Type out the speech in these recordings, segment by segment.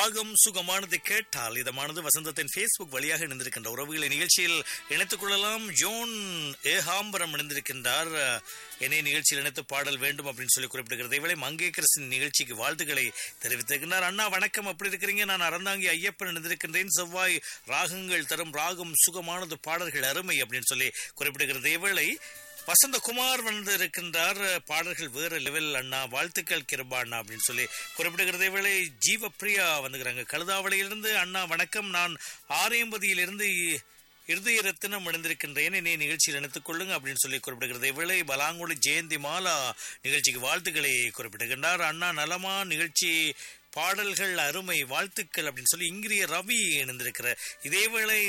ராகம் சுகமானது கேட்டால் இதமானது வசந்தத்தின் ஃபேஸ்புக் வழியாக இணைந்திருக்கின்ற உறவுகளை நிகழ்ச்சியில் இணைத்துக் கொள்ளலாம் ஜோன் ஏகாம்பரம் இணைந்திருக்கின்றார் என்னை நிகழ்ச்சியில் இணைத்து பாடல் வேண்டும் அப்படின்னு சொல்லி குறிப்பிடுகிறது இவளை மங்கேக்கரசின் நிகழ்ச்சிக்கு வாழ்த்துக்களை தெரிவித்திருக்கின்றார் அண்ணா வணக்கம் அப்படி இருக்கிறீங்க நான் அறந்தாங்கி ஐயப்பன் இணைந்திருக்கின்றேன் செவ்வாய் ராகங்கள் தரும் ராகம் சுகமானது பாடல்கள் அருமை அப்படின்னு சொல்லி குறிப்பிடுகிறது இவளை வசந்தகுமார் வந்து இருக்கின்றார் பாடல்கள் வேற லெவல் அண்ணா வாழ்த்துக்கள் கிருபா அண்ணா அப்படின்னு சொல்லி குறிப்பிடுகிறதை வேளை ஜீவப்பிரியா வந்துக்கிறாங்க கழுதாவளையிலிருந்து அண்ணா வணக்கம் நான் ஆரையம்பதியிலிருந்து இருதய ரத்தினம் இணைந்திருக்கின்றேன் என்னை நிகழ்ச்சியில் இணைத்துக் கொள்ளுங்க அப்படின்னு சொல்லி குறிப்பிடுகிறது இவளை பலாங்குடி ஜெயந்தி மாலா நிகழ்ச்சிக்கு வாழ்த்துக்களை குறிப்பிடுகின்றார் அண்ணா நலமா நிகழ்ச்சி பாடல்கள் அருமை வாழ்த்துக்கள் அப்படின்னு சொல்லி இங்கிரிய ரவி இணைந்திருக்கிற இதேவேளை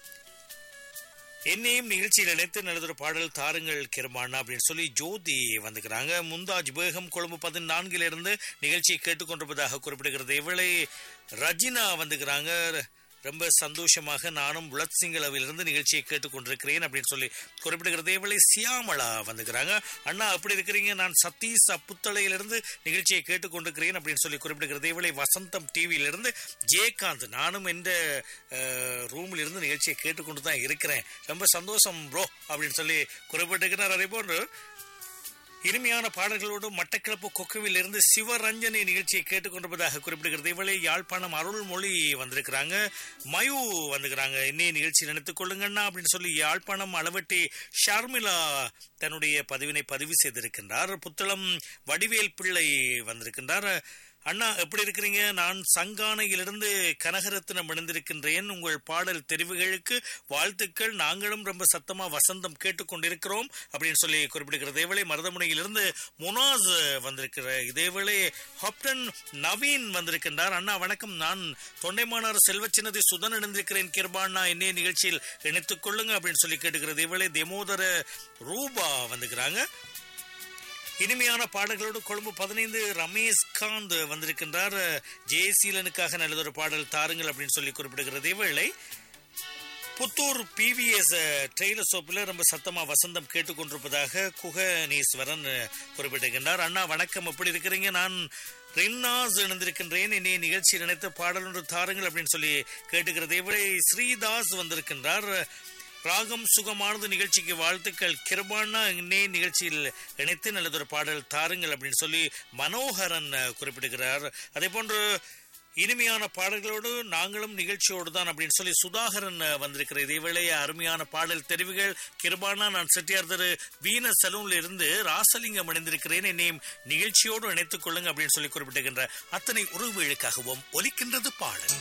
என்னையும் நிகழ்ச்சியில் இணைத்து நல்லதொரு பாடல் தாருங்கள் கிருமாண்ணா அப்படின்னு சொல்லி ஜோதி வந்துக்கிறாங்க முந்தாஜ் பேகம் கொழும்பு பதினான்கில இருந்து நிகழ்ச்சியை கேட்டுக்கொண்டிருப்பதாக குறிப்பிடுகிறது இவளை ரஜினா வந்துக்கிறாங்க ரொம்ப சந்தோஷமாக நானும் புலத் சிங்களவிலிருந்து நிகழ்ச்சியை கேட்டுக்கொண்டிருக்கிறேன் அப்படின்னு சொல்லி குறிப்பிடுகிறதே இவளை சியாமளா வந்துக்கிறாங்க அண்ணா அப்படி இருக்கிறீங்க நான் சதீஷ் அப்புத்தளையிலிருந்து நிகழ்ச்சியை கேட்டுக்கொண்டிருக்கிறேன் அப்படின்னு சொல்லி குறிப்பிடுகிறது இவளை வசந்தம் டிவியிலிருந்து ஜெயகாந்த் நானும் எந்த ரூமில் இருந்து நிகழ்ச்சியை கேட்டுக்கொண்டு தான் இருக்கிறேன் ரொம்ப சந்தோஷம் ப்ரோ அப்படின்னு சொல்லி குறிப்பிட்டிருக்கிறார் அதே போன்று இனிமையான பாடல்களோடு மட்டக்கிழப்பு கொக்குவில் இருந்து சிவரஞ்சனி நிகழ்ச்சியை கேட்டுக்கொண்டிருப்பதாக குறிப்பிடுகிறது இவளை யாழ்ப்பாணம் அருள்மொழி வந்திருக்கிறாங்க மயு வந்துக்கிறாங்க இன்னைய நிகழ்ச்சி நினைத்துக் கொள்ளுங்கண்ணா அப்படின்னு சொல்லி யாழ்ப்பாணம் அளவட்டி ஷர்மிளா தன்னுடைய பதிவினை பதிவு செய்திருக்கின்றார் புத்தளம் வடிவேல் பிள்ளை வந்திருக்கின்றார் அண்ணா எப்படி இருக்கிறீங்க நான் சங்கானையிலிருந்து கனகரத்தினம் இணைந்திருக்கின்றேன் உங்கள் பாடல் தெரிவுகளுக்கு வாழ்த்துக்கள் நாங்களும் ரொம்ப சத்தமா வசந்தம் கேட்டுக்கொண்டிருக்கிறோம் அப்படின்னு சொல்லி குறிப்பிடுகிறது இதேவேளை மருதமுனையிலிருந்து முனாஸ் வந்திருக்கிற இதேவேளை ஹாப்டன் நவீன் வந்திருக்கின்றார் அண்ணா வணக்கம் நான் தொண்டைமானார் செல்வச்சின்னதி சுதன் இணைந்திருக்கிறேன் கிருபாண்ணா என்னே நிகழ்ச்சியில் இணைத்துக் கொள்ளுங்க அப்படின்னு சொல்லி கேட்டுக்கிறது இதேவேளை தெமோதர ரூபா வந்துக்கிறாங்க இனிமையான பாடல்களோடு கொழும்பு பதினைந்து ரமேஷ் காந்த் வந்திருக்கின்றார் ஜெயசீலனுக்காக நல்லதொரு பாடல் தாருங்கள் அப்படின்னு சொல்லி குறிப்பிடுகிறது இவளை புத்தூர் பிவிஎஸ் ட்ரெயிலர் சோப்பில் ரொம்ப சத்தமா வசந்தம் கேட்டுக்கொண்டிருப்பதாக குகனீஸ்வரன் குறிப்பிட்டிருக்கின்றார் அண்ணா வணக்கம் எப்படி இருக்கிறீங்க நான் ரின்னாஸ் இணைந்திருக்கின்றேன் என்னை நிகழ்ச்சி நினைத்த பாடல் ஒன்று தாருங்கள் அப்படின்னு சொல்லி கேட்டுக்கிறது இவளை ஸ்ரீதாஸ் வந்திருக்கின்றார் ராகம் சுகமானது நிகழ்ச்சிக்கு வாழ்த்துக்கள் கிருபானா இன்னே நிகழ்ச்சியில் இணைத்து நல்லதொரு பாடல் தாருங்கள் அப்படின்னு சொல்லி மனோகரன் குறிப்பிடுகிறார் அதே போன்று இனிமையான பாடல்களோடு நாங்களும் நிகழ்ச்சியோடு தான் அப்படின்னு சொல்லி சுதாகரன் வந்திருக்கிற இதேவேளை அருமையான பாடல் தெரிவுகள் கிருபானா நான் செட்டியார் திரு வீன சலூன்ல இருந்து ராசலிங்கம் இணைந்திருக்கிறேன் என்னையும் நிகழ்ச்சியோடு இணைத்துக் கொள்ளுங்க அப்படின்னு சொல்லி குறிப்பிட்டிருக்கின்ற அத்தனை உறவுகளுக்காகவும் ஒலிக்கின்றது பாடல்